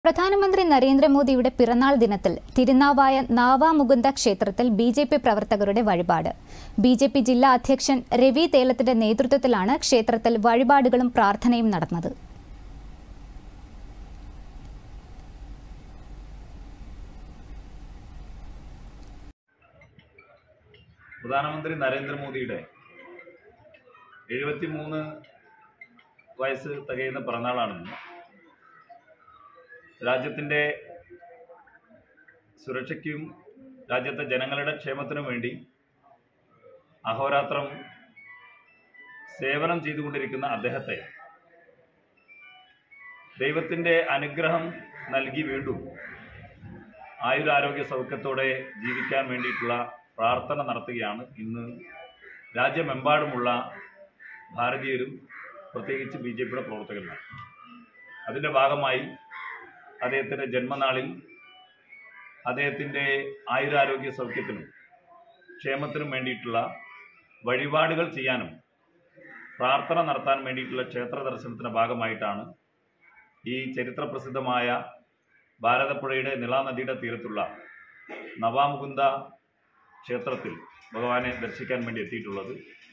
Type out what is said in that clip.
പ്രധാനമന്ത്രി നരേന്ദ്രമോദിയുടെ പിറന്നാൾ ദിനത്തിൽ തിരുനാവായ നാവാമുകുന്ദ ക്ഷേത്രത്തിൽ ബി ജെ പി പ്രവർത്തകരുടെ വഴിപാട് ബി ജെ പി ജില്ലാ അധ്യക്ഷൻ രവി തേലത്തിന്റെ നേതൃത്വത്തിലാണ് ക്ഷേത്രത്തിൽ വഴിപാടുകളും പ്രാർത്ഥനയും നടന്നത് പ്രധാനമന്ത്രി നരേന്ദ്രമോദിയുടെ എഴുപത്തിമൂന്ന് വയസ്സ് തികയുന്ന പിറന്നാളാണെന്ന് രാജ്യത്തിൻ്റെ സുരക്ഷയ്ക്കും രാജ്യത്തെ ജനങ്ങളുടെ ക്ഷേമത്തിനും വേണ്ടി അഹോരാത്രം സേവനം ചെയ്തുകൊണ്ടിരിക്കുന്ന അദ്ദേഹത്തെ ദൈവത്തിൻ്റെ അനുഗ്രഹം നൽകി വീണ്ടും ആയുരാരോഗ്യ സൗഖ്യത്തോടെ ജീവിക്കാൻ വേണ്ടിയിട്ടുള്ള പ്രാർത്ഥന നടത്തുകയാണ് ഇന്ന് രാജ്യമെമ്പാടുമുള്ള ഭാരതീയരും പ്രത്യേകിച്ച് ബി ജെ പിയുടെ പ്രവർത്തകന്മാർ അതിൻ്റെ ഭാഗമായി അദ്ദേഹത്തിൻ്റെ ജന്മനാളിൽ അദ്ദേഹത്തിൻ്റെ ആയുരാരോഗ്യ സൗഖ്യത്തിനും ക്ഷേമത്തിനും വേണ്ടിയിട്ടുള്ള വഴിപാടുകൾ ചെയ്യാനും പ്രാർത്ഥന നടത്താൻ വേണ്ടിയിട്ടുള്ള ക്ഷേത്ര ദർശനത്തിൻ്റെ ഭാഗമായിട്ടാണ് ഈ ചരിത്ര പ്രസിദ്ധമായ ഭാരതപ്പുഴയുടെ നിളാനദിയുടെ തീരത്തുള്ള നവാമുകുന്ദ ക്ഷേത്രത്തിൽ ഭഗവാനെ ദർശിക്കാൻ വേണ്ടി എത്തിയിട്ടുള്ളത്